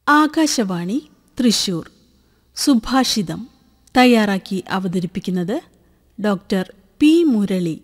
ആകാശവാണി തൃശൂർ സുഭാഷിതം തയ്യാറാക്കി അവതരിപ്പിക്കുന്നത് ഡോക്ടർ പി മുരളി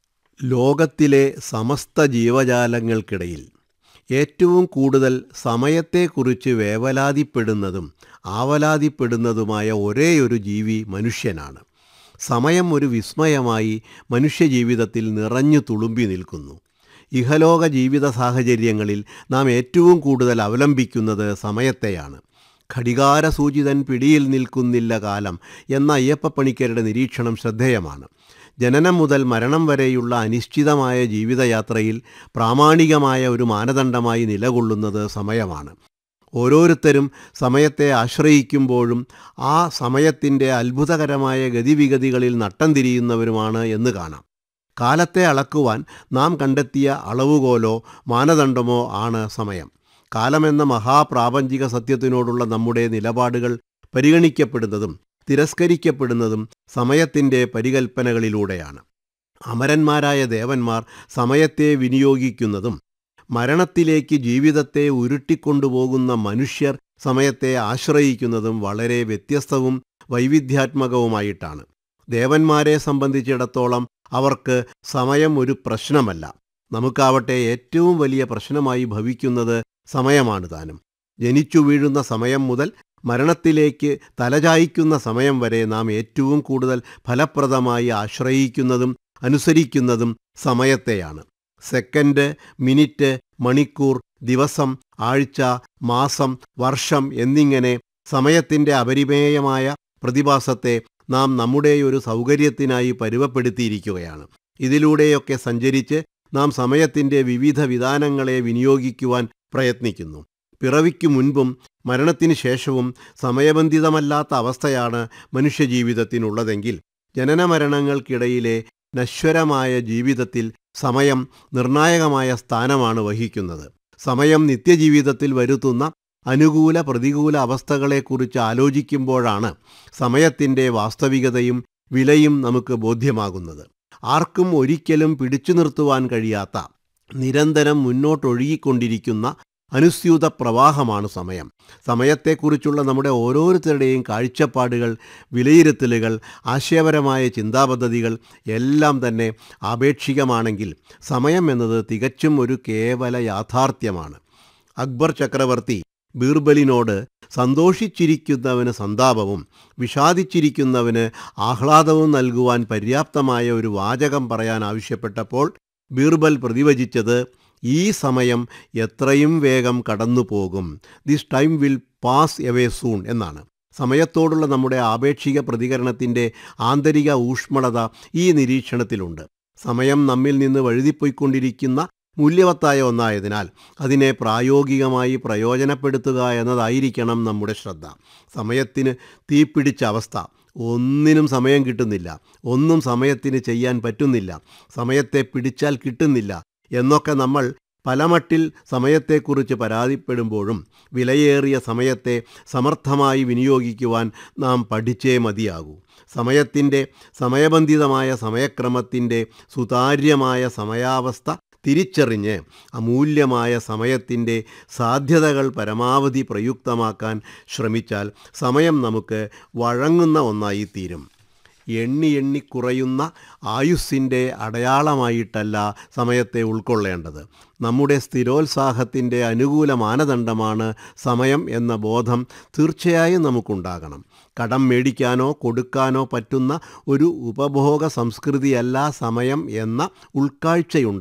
ലോകത്തിലെ സമസ്ത ജീവജാലങ്ങൾക്കിടയിൽ ഏറ്റവും കൂടുതൽ സമയത്തെക്കുറിച്ച് വേവലാതിപ്പെടുന്നതും ആവലാതിപ്പെടുന്നതുമായ ഒരേയൊരു ജീവി മനുഷ്യനാണ് സമയം ഒരു വിസ്മയമായി മനുഷ്യജീവിതത്തിൽ നിറഞ്ഞു തുളുമ്പി നിൽക്കുന്നു ഇഹലോക ജീവിത സാഹചര്യങ്ങളിൽ നാം ഏറ്റവും കൂടുതൽ അവലംബിക്കുന്നത് സമയത്തെയാണ് ഘടികാരസൂചിതൻ പിടിയിൽ നിൽക്കുന്നില്ല കാലം എന്ന അയ്യപ്പപ്പണിക്കരുടെ നിരീക്ഷണം ശ്രദ്ധേയമാണ് ജനനം മുതൽ മരണം വരെയുള്ള അനിശ്ചിതമായ ജീവിതയാത്രയിൽ പ്രാമാണികമായ ഒരു മാനദണ്ഡമായി നിലകൊള്ളുന്നത് സമയമാണ് ഓരോരുത്തരും സമയത്തെ ആശ്രയിക്കുമ്പോഴും ആ സമയത്തിൻ്റെ അത്ഭുതകരമായ ഗതിവിഗതികളിൽ നട്ടം തിരിയുന്നവരുമാണ് എന്ന് കാണാം കാലത്തെ അളക്കുവാൻ നാം കണ്ടെത്തിയ അളവുകോലോ മാനദണ്ഡമോ ആണ് സമയം കാലമെന്ന മഹാപ്രാപഞ്ചിക സത്യത്തിനോടുള്ള നമ്മുടെ നിലപാടുകൾ പരിഗണിക്കപ്പെടുന്നതും തിരസ്കരിക്കപ്പെടുന്നതും സമയത്തിൻ്റെ പരികൽപ്പനകളിലൂടെയാണ് അമരന്മാരായ ദേവന്മാർ സമയത്തെ വിനിയോഗിക്കുന്നതും മരണത്തിലേക്ക് ജീവിതത്തെ ഉരുട്ടിക്കൊണ്ടുപോകുന്ന മനുഷ്യർ സമയത്തെ ആശ്രയിക്കുന്നതും വളരെ വ്യത്യസ്തവും വൈവിധ്യാത്മകവുമായിട്ടാണ് ദേവന്മാരെ സംബന്ധിച്ചിടത്തോളം അവർക്ക് സമയം ഒരു പ്രശ്നമല്ല നമുക്കാവട്ടെ ഏറ്റവും വലിയ പ്രശ്നമായി ഭവിക്കുന്നത് സമയമാണ് താനും ജനിച്ചു വീഴുന്ന സമയം മുതൽ മരണത്തിലേക്ക് തലചായ്ക്കുന്ന സമയം വരെ നാം ഏറ്റവും കൂടുതൽ ഫലപ്രദമായി ആശ്രയിക്കുന്നതും അനുസരിക്കുന്നതും സമയത്തെയാണ് സെക്കൻഡ് മിനിറ്റ് മണിക്കൂർ ദിവസം ആഴ്ച മാസം വർഷം എന്നിങ്ങനെ സമയത്തിൻ്റെ അപരിമേയമായ പ്രതിഭാസത്തെ നാം നമ്മുടെ ഒരു സൗകര്യത്തിനായി പരുവപ്പെടുത്തിയിരിക്കുകയാണ് ഇതിലൂടെയൊക്കെ സഞ്ചരിച്ച് നാം സമയത്തിൻ്റെ വിവിധ വിധാനങ്ങളെ വിനിയോഗിക്കുവാൻ പ്രയത്നിക്കുന്നു പിറവിക്കു മുൻപും മരണത്തിന് ശേഷവും സമയബന്ധിതമല്ലാത്ത അവസ്ഥയാണ് മനുഷ്യജീവിതത്തിനുള്ളതെങ്കിൽ ജനനമരണങ്ങൾക്കിടയിലെ നശ്വരമായ ജീവിതത്തിൽ സമയം നിർണായകമായ സ്ഥാനമാണ് വഹിക്കുന്നത് സമയം നിത്യജീവിതത്തിൽ വരുത്തുന്ന അനുകൂല പ്രതികൂല അവസ്ഥകളെക്കുറിച്ച് ആലോചിക്കുമ്പോഴാണ് സമയത്തിൻ്റെ വാസ്തവികതയും വിലയും നമുക്ക് ബോധ്യമാകുന്നത് ആർക്കും ഒരിക്കലും പിടിച്ചു നിർത്തുവാൻ കഴിയാത്ത നിരന്തരം മുന്നോട്ടൊഴുകിക്കൊണ്ടിരിക്കുന്ന അനുസ്യൂത പ്രവാഹമാണ് സമയം സമയത്തെക്കുറിച്ചുള്ള നമ്മുടെ ഓരോരുത്തരുടെയും കാഴ്ചപ്പാടുകൾ വിലയിരുത്തലുകൾ ആശയപരമായ ചിന്താപദ്ധതികൾ എല്ലാം തന്നെ ആപേക്ഷികമാണെങ്കിൽ സമയം എന്നത് തികച്ചും ഒരു കേവല യാഥാർത്ഥ്യമാണ് അക്ബർ ചക്രവർത്തി ബീർബലിനോട് സന്തോഷിച്ചിരിക്കുന്നവന് സന്താപവും വിഷാദിച്ചിരിക്കുന്നവന് ആഹ്ലാദവും നൽകുവാൻ പര്യാപ്തമായ ഒരു വാചകം പറയാൻ ആവശ്യപ്പെട്ടപ്പോൾ ബീർബൽ പ്രതിവചിച്ചത് ഈ സമയം എത്രയും വേഗം കടന്നു പോകും this time will pass away soon എന്നാണ് സമയത്തോടുള്ള നമ്മുടെ ആപേക്ഷിക പ്രതികരണത്തിൻ്റെ ആന്തരിക ഊഷ്മളത ഈ നിരീക്ഷണത്തിലുണ്ട് സമയം നമ്മിൽ നിന്ന് വഴുതിപ്പോയിക്കൊണ്ടിരിക്കുന്ന മൂല്യവത്തായ ഒന്നായതിനാൽ അതിനെ പ്രായോഗികമായി പ്രയോജനപ്പെടുത്തുക എന്നതായിരിക്കണം നമ്മുടെ ശ്രദ്ധ സമയത്തിന് തീപിടിച്ച അവസ്ഥ ഒന്നിനും സമയം കിട്ടുന്നില്ല ഒന്നും സമയത്തിന് ചെയ്യാൻ പറ്റുന്നില്ല സമയത്തെ പിടിച്ചാൽ കിട്ടുന്നില്ല എന്നൊക്കെ നമ്മൾ പലമട്ടിൽ സമയത്തെക്കുറിച്ച് പരാതിപ്പെടുമ്പോഴും വിലയേറിയ സമയത്തെ സമർത്ഥമായി വിനിയോഗിക്കുവാൻ നാം പഠിച്ചേ മതിയാകൂ സമയത്തിൻ്റെ സമയബന്ധിതമായ സമയക്രമത്തിൻ്റെ സുതാര്യമായ സമയാവസ്ഥ തിരിച്ചറിഞ്ഞ് അമൂല്യമായ സമയത്തിൻ്റെ സാധ്യതകൾ പരമാവധി പ്രയുക്തമാക്കാൻ ശ്രമിച്ചാൽ സമയം നമുക്ക് വഴങ്ങുന്ന ഒന്നായി തീരും എണ്ണി എണ്ണി കുറയുന്ന ആയുസ്സിൻ്റെ അടയാളമായിട്ടല്ല സമയത്തെ ഉൾക്കൊള്ളേണ്ടത് നമ്മുടെ സ്ഥിരോത്സാഹത്തിൻ്റെ അനുകൂല മാനദണ്ഡമാണ് സമയം എന്ന ബോധം തീർച്ചയായും നമുക്കുണ്ടാകണം കടം മേടിക്കാനോ കൊടുക്കാനോ പറ്റുന്ന ഒരു ഉപഭോഗ സംസ്കൃതിയല്ല സമയം എന്ന ഉൾക്കാഴ്ചയുണ്ട്